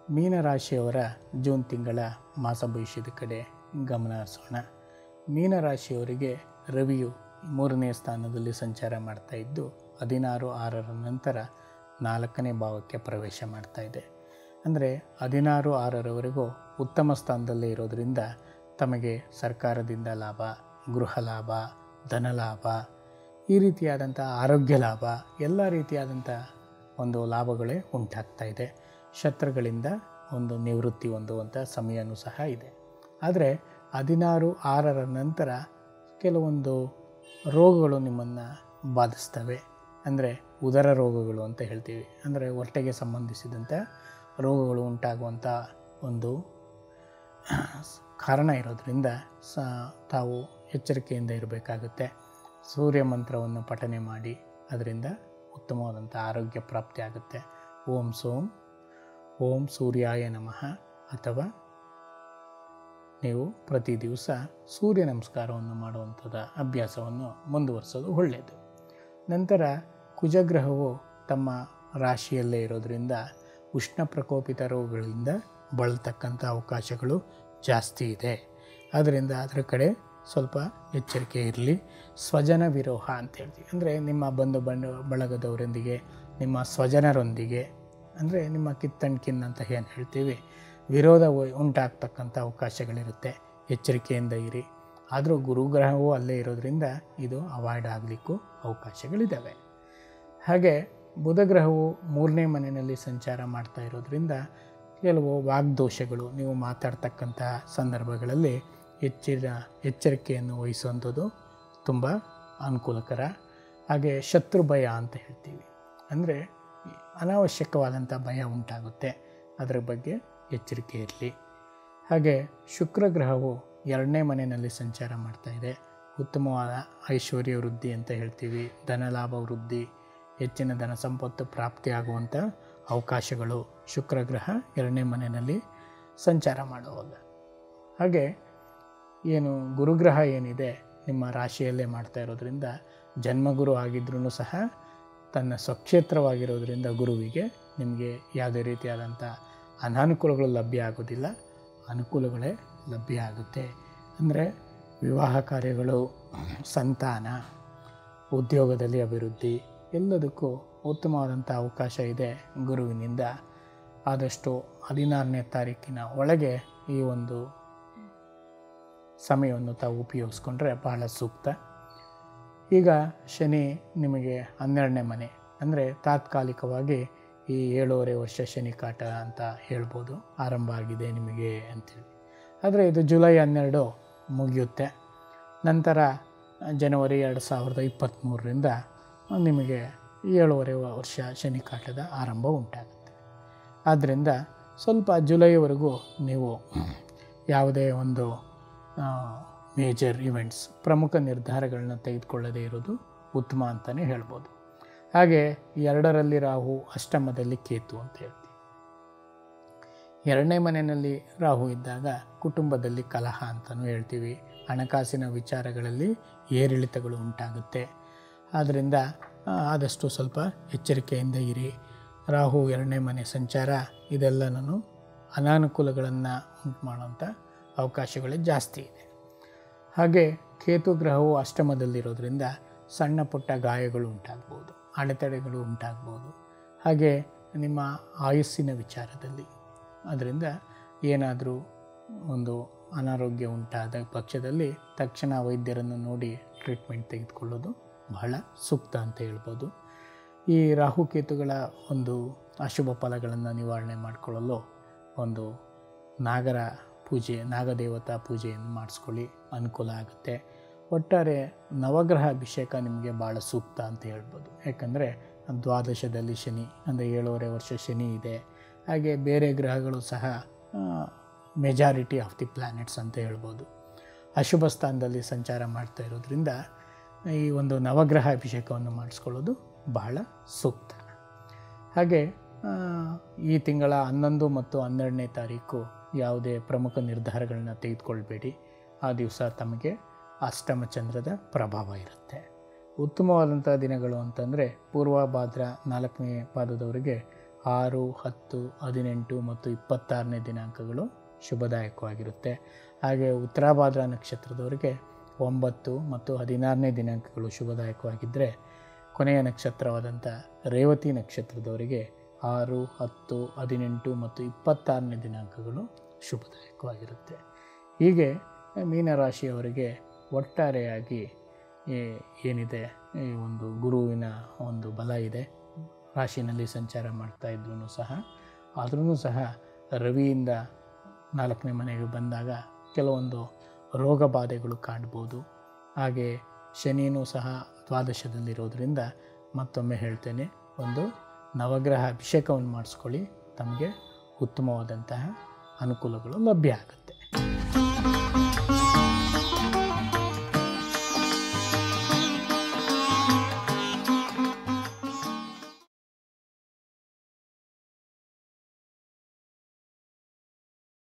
ಮೀನರಾಶಿಯವರ June ತಿಂಗಳ ಮಾಸ ಭವಿಷ್ಯದ ಕಡೆ ಗಮನ ಹರಿಸೋಣ ಮೀನರಾಶಿಯವರಿಗೆ ರವಿಯು ಮೂರನೇ ಸ್ಥಾನದಲ್ಲಿ ಸಂಚಾರ ಮಾಡ್ತಾ ಇದ್ದು ಹದಿನಾರು ಆರರ ನಂತರ ನಾಲ್ಕನೇ ಭಾವಕ್ಕೆ ಪ್ರವೇಶ ಮಾಡ್ತಾ ಇದೆ ಅಂದರೆ ಹದಿನಾರು ಆರರವರೆಗೂ ಉತ್ತಮ ಸ್ಥಾನದಲ್ಲೇ ಇರೋದರಿಂದ ತಮಗೆ ಸರ್ಕಾರದಿಂದ ಲಾಭ ಗೃಹ ಲಾಭ ಧನ ಲಾಭ ಈ ರೀತಿಯಾದಂಥ ಆರೋಗ್ಯ ಲಾಭ ಎಲ್ಲ ರೀತಿಯಾದಂಥ ಒಂದು ಲಾಭಗಳೇ ಉಂಟಾಗ್ತಾ ಇದೆ ಶತ್ರುಗಳಿಂದ ಒಂದು ನಿವೃತ್ತಿ ಹೊಂದುವಂಥ ಸಮಯನೂ ಸಹ ಇದೆ ಆದರೆ ಹದಿನಾರು ಆರರ ನಂತರ ಕೆಲವೊಂದು ರೋಗಗಳು ನಿಮ್ಮನ್ನು ಬಾಧಿಸ್ತವೆ ಅಂದರೆ ಉದರ ರೋಗಗಳು ಅಂತ ಹೇಳ್ತೀವಿ ಅಂದರೆ ಹೊಟ್ಟೆಗೆ ಸಂಬಂಧಿಸಿದಂಥ ರೋಗಗಳು ಉಂಟಾಗುವಂಥ ಒಂದು ಕಾರಣ ಇರೋದರಿಂದ ಸ ತಾವು ಎಚ್ಚರಿಕೆಯಿಂದ ಇರಬೇಕಾಗುತ್ತೆ ಸೂರ್ಯ ಮಂತ್ರವನ್ನು ಪಠನೆ ಮಾಡಿ ಅದರಿಂದ ಉತ್ತಮವಾದಂಥ ಆರೋಗ್ಯ ಪ್ರಾಪ್ತಿ ಆಗುತ್ತೆ ಓಂ ಸೋಂ ಓಂ ಸೂರ್ಯಾಯ ನಮಃ ಅಥವಾ ನೀವು ಪ್ರತಿ ದಿವಸ ಸೂರ್ಯ ನಮಸ್ಕಾರವನ್ನು ಮಾಡುವಂಥದ್ದು ಅಭ್ಯಾಸವನ್ನು ಮುಂದುವರಿಸೋದು ಒಳ್ಳೆಯದು ನಂತರ ಕುಜಗ್ರಹವು ತಮ್ಮ ರಾಶಿಯಲ್ಲೇ ಇರೋದರಿಂದ ಉಷ್ಣ ಪ್ರಕೋಪಿತ ರೋಗಗಳಿಂದ ಬಳಲ್ತಕ್ಕಂಥ ಅವಕಾಶಗಳು ಜಾಸ್ತಿ ಇದೆ ಆದ್ದರಿಂದ ಅದರ ಕಡೆ ಸ್ವಲ್ಪ ಎಚ್ಚರಿಕೆ ಇರಲಿ ಸ್ವಜನ ವಿರೋಹ ಅಂತ ಹೇಳ್ತೀವಿ ಅಂದರೆ ನಿಮ್ಮ ಬಂಧು ಬಂಡು ಬಳಗದವರೊಂದಿಗೆ ನಿಮ್ಮ ಸ್ವಜನರೊಂದಿಗೆ ಅಂದರೆ ನಿಮ್ಮ ಕಿತ್ತಣ್ಕಿನ್ ಅಂತ ಏನು ಹೇಳ್ತೀವಿ ವಿರೋಧ ಉ- ಉಂಟಾಗ್ತಕ್ಕಂಥ ಅವಕಾಶಗಳಿರುತ್ತೆ ಎಚ್ಚರಿಕೆಯಿಂದ ಇರಿ ಆದರೂ ಗುರುಗ್ರಹವೂ ಅಲ್ಲೇ ಇರೋದ್ರಿಂದ ಇದು ಅವಾಯ್ಡ್ ಆಗಲಿಕ್ಕೂ ಅವಕಾಶಗಳಿದ್ದಾವೆ ಹಾಗೆ ಬುಧಗ್ರಹವು ಮೂರನೇ ಮನೆಯಲ್ಲಿ ಸಂಚಾರ ಮಾಡ್ತಾ ಇರೋದ್ರಿಂದ ಕೆಲವು ವಾಗ್ದೋಷಗಳು ನೀವು ಮಾತಾಡ್ತಕ್ಕಂಥ ಸಂದರ್ಭಗಳಲ್ಲಿ ಹೆಚ್ಚಿನ ಎಚ್ಚರಿಕೆಯನ್ನು ವಹಿಸುವಂಥದ್ದು ತುಂಬ ಅನುಕೂಲಕರ ಹಾಗೆ ಶತ್ರು ಭಯ ಅಂತ ಹೇಳ್ತೀವಿ ಅಂದರೆ ಅನಾವಶ್ಯಕವಾದಂಥ ಭಯ ಉಂಟಾಗುತ್ತೆ ಅದರ ಬಗ್ಗೆ ಎಚ್ಚರಿಕೆ ಇರಲಿ ಹಾಗೆ ಶುಕ್ರ ಗ್ರಹವು ಎರಡನೇ ಮನೆಯಲ್ಲಿ ಸಂಚಾರ ಮಾಡ್ತಾ ಇದೆ ಉತ್ತಮವಾದ ಐಶ್ವರ್ಯ ವೃದ್ಧಿ ಅಂತ ಹೇಳ್ತೀವಿ ಧನಲಾಭ ವೃದ್ಧಿ ಹೆಚ್ಚಿನ ಧನ ಸಂಪತ್ತು ಪ್ರಾಪ್ತಿಯಾಗುವಂಥ ಅವಕಾಶಗಳು ಶುಕ್ರ ಗ್ರಹ ಎರಡನೇ ಮನೆಯಲ್ಲಿ ಸಂಚಾರ ಮಾಡುವಾಗ ಹಾಗೆ ಏನು ಗುರುಗ್ರಹ ಏನಿದೆ ನಿಮ್ಮ ರಾಶಿಯಲ್ಲೇ ಮಾಡ್ತಾ ಇರೋದ್ರಿಂದ ಜನ್ಮಗುರು ಆಗಿದ್ರೂ ಸಹ ತನ್ನ ಸ್ವಕ್ಷೇತ್ರವಾಗಿರೋದ್ರಿಂದ ಗುರುವಿಗೆ ನಿಮಗೆ ಯಾವುದೇ ರೀತಿಯಾದಂಥ ಅನಾನುಕೂಲಗಳು ಲಭ್ಯ ಆಗೋದಿಲ್ಲ ಅನುಕೂಲಗಳೇ ಲಭ್ಯ ಆಗುತ್ತೆ ಅಂದರೆ ವಿವಾಹ ಕಾರ್ಯಗಳು ಸಂತಾನ ಉದ್ಯೋಗದಲ್ಲಿ ಅಭಿವೃದ್ಧಿ ಎಲ್ಲದಕ್ಕೂ ಉತ್ತಮವಾದಂಥ ಅವಕಾಶ ಇದೆ ಗುರುವಿನಿಂದ ಆದಷ್ಟು ಹದಿನಾರನೇ ತಾರೀಕಿನ ಒಳಗೆ ಈ ಒಂದು ಸಮಯವನ್ನು ತಾವು ಉಪಯೋಗಿಸ್ಕೊಂಡ್ರೆ ಬಹಳ ಸೂಕ್ತ ಈಗ ಶನಿ ನಿಮಗೆ ಹನ್ನೆರಡನೇ ಮನೆ ಅಂದರೆ ತಾತ್ಕಾಲಿಕವಾಗಿ ಈ ಏಳೂವರೆ ವರ್ಷ ಶನಿ ಕಾಟ ಅಂತ ಹೇಳ್ಬೋದು ಆರಂಭ ಆಗಿದೆ ನಿಮಗೆ ಅಂತೇಳಿ ಆದರೆ ಇದು ಜುಲೈ ಹನ್ನೆರಡು ಮುಗಿಯುತ್ತೆ ನಂತರ ಜನವರಿ ಎರಡು ಸಾವಿರದ ಇಪ್ಪತ್ತ್ಮೂರರಿಂದ ನಿಮಗೆ ಏಳೂವರೆ ವರ್ಷ ಶನಿ ಕಾಟದ ಆರಂಭ ಉಂಟಾಗುತ್ತೆ ಆದ್ದರಿಂದ ಸ್ವಲ್ಪ ಜುಲೈವರೆಗೂ ನೀವು ಯಾವುದೇ ಒಂದು ಮೇಜರ್ ಇವೆಂಟ್ಸ್ ಪ್ರಮುಖ ನಿರ್ಧಾರಗಳನ್ನ ತೆಗೆದುಕೊಳ್ಳದೇ ಇರೋದು ಉತ್ತಮ ಅಂತಲೇ ಹೇಳ್ಬೋದು ಹಾಗೆ ಎರಡರಲ್ಲಿ ರಾಹು ಅಷ್ಟಮದಲ್ಲಿ ಕೇತು ಅಂತ ಹೇಳ್ತೀವಿ ಎರಡನೇ ಮನೆಯಲ್ಲಿ ರಾಹು ಇದ್ದಾಗ ಕುಟುಂಬದಲ್ಲಿ ಕಲಹ ಅಂತಲೂ ಹೇಳ್ತೀವಿ ಹಣಕಾಸಿನ ವಿಚಾರಗಳಲ್ಲಿ ಏರಿಳಿತಗಳು ಉಂಟಾಗುತ್ತೆ ಆದ್ದರಿಂದ ಆ, ಆದಷ್ಟು ಸ್ವಲ್ಪ ಎಚ್ಚರಿಕೆಯಿಂದ ಇರಿ ರಾಹು ಎರಡನೇ ಮನೆ ಸಂಚಾರ ಇದೆಲ್ಲನೂ ಅನಾನುಕೂಲಗಳನ್ನು ಉಂಟು ಮಾಡುವಂಥ ಅವಕಾಶಗಳೇ ಜಾಸ್ತಿ ಇದೆ ಹಾಗೆ ಕೇತು ಗ್ರಹವು ಅಷ್ಟಮದಲ್ಲಿರೋದ್ರಿಂದ ಸಣ್ಣ ಪುಟ್ಟ ಗಾಯಗಳು ಉಂಟಾಗ್ಬೋದು ಅಡೆತಡೆಗಳು ಉಂಟಾಗ್ಬೋದು ಹಾಗೆ ನಿಮ್ಮ ಆಯುಸ್ಸಿನ ವಿಚಾರದಲ್ಲಿ ಅದರಿಂದ ಏನಾದರೂ ಒಂದು ಅನಾರೋಗ್ಯ ಉಂಟಾದ ಪಕ್ಷದಲ್ಲಿ ತಕ್ಷಣ ವೈದ್ಯರನ್ನು ನೋಡಿ ಟ್ರೀಟ್ಮೆಂಟ್ ತೆಗೆದುಕೊಳ್ಳೋದು ಬಹಳ ಸೂಕ್ತ ಅಂತ ಹೇಳ್ಬೋದು ಈ ರಾಹುಕೇತುಗಳ ಒಂದು ಅಶುಭ ಫಲಗಳನ್ನು ನಿವಾರಣೆ ಮಾಡಿಕೊಳ್ಳಲು ಒಂದು ನಾಗರ ಪೂಜೆ ನಾಗದೇವತಾ ಪೂಜೆಯನ್ನು ಮಾಡಿಸ್ಕೊಳ್ಳಿ ಅನುಕೂಲ ಆಗುತ್ತೆ ಒಟ್ಟಾರೆ ನವಗ್ರಹ ಅಭಿಷೇಕ ನಿಮಗೆ ಭಾಳ ಸೂಕ್ತ ಅಂತ ಹೇಳ್ಬೋದು ಯಾಕಂದರೆ ದ್ವಾದಶದಲ್ಲಿ ಶನಿ ಅಂದರೆ ಏಳೂವರೆ ವರ್ಷ ಶನಿ ಇದೆ ಹಾಗೆ ಬೇರೆ ಗ್ರಹಗಳು ಸಹ ಮೆಜಾರಿಟಿ ಆಫ್ ದಿ ಪ್ಲ್ಯಾನೆಟ್ಸ್ ಅಂತ ಹೇಳ್ಬೋದು ಅಶುಭ ಸ್ಥಾನದಲ್ಲಿ ಸಂಚಾರ ಮಾಡ್ತಾ ಇರೋದ್ರಿಂದ ಈ ಒಂದು ನವಗ್ರಹ ಅಭಿಷೇಕವನ್ನು ಮಾಡಿಸ್ಕೊಳ್ಳೋದು ಬಹಳ ಸೂಕ್ತ ಹಾಗೆ ಆ, ಈ ತಿಂಗಳ ಹನ್ನೊಂದು ಮತ್ತು ಹನ್ನೆರಡನೇ ತಾರೀಕು ಯಾವುದೇ ಪ್ರಮುಖ ನಿರ್ಧಾರಗಳನ್ನ ತೆಗೆದುಕೊಳ್ಬೇಡಿ ಆ ದಿವಸ ತಮಗೆ ಅಷ್ಟಮ ಚಂದ್ರದ ಪ್ರಭಾವ ಇರುತ್ತೆ ಉತ್ತಮವಾದಂಥ ದಿನಗಳು ಅಂತಂದರೆ ಪೂರ್ವ ಭಾದ್ರ ನಾಲ್ಕನೇ ಪಾದದವರೆಗೆ ಆರು ಹತ್ತು ಹದಿನೆಂಟು ಮತ್ತು ಇಪ್ಪತ್ತಾರನೇ ದಿನಾಂಕಗಳು ಶುಭದಾಯಕವಾಗಿರುತ್ತೆ ಹಾಗೆ ಉತ್ತರಾಭಾದ್ರ ನಕ್ಷತ್ರದವರಿಗೆ ಒಂಬತ್ತು ಮತ್ತು ಹದಿನಾರನೇ ದಿನಾಂಕಗಳು ಶುಭದಾಯಕವಾಗಿದ್ದರೆ ಕೊನೆಯ ನಕ್ಷತ್ರವಾದಂಥ ರೇವತಿ ನಕ್ಷತ್ರದವರಿಗೆ ಆರು ಹತ್ತು ಹದಿನೆಂಟು ಮತ್ತು ಇಪ್ಪತ್ತಾರನೇ ದಿನಾಂಕಗಳು ಶುಭದಾಯಕವಾಗಿರುತ್ತೆ ಹೀಗೆ ಮೀನರಾಶಿಯವರಿಗೆ ಒಟ್ಟಾರೆಯಾಗಿ ಈ ಏನಿದೆ ಈ ಒಂದು ಗುರುವಿನ ಒಂದು ಬಲ ಇದೆ ರಾಶಿನಲ್ಲಿ ಸಂಚಾರ ಮಾಡ್ತಾ ಇದ್ರೂ ಸಹ ಆದ್ರೂ ಸಹ ರವಿಯಿಂದ ನಾಲ್ಕನೇ ಮನೆಗೆ ಬಂದಾಗ ಕೆಲವೊಂದು ರೋಗ ಬಾಧೆಗಳು ಕಾಣ್ಬೋದು ಹಾಗೆ ಶನಿಯೂ ಸಹ ದ್ವಾದಶದಲ್ಲಿರೋದ್ರಿಂದ ಮತ್ತೊಮ್ಮೆ ಹೇಳ್ತೇನೆ ಒಂದು ನವಗ್ರಹ ಅಭಿಷೇಕವನ್ನು ಮಾಡಿಸ್ಕೊಳ್ಳಿ ತಮಗೆ ಉತ್ತಮವಾದಂತಹ ಅನುಕೂಲಗಳು ಲಭ್ಯ ಆಗುತ್ತೆ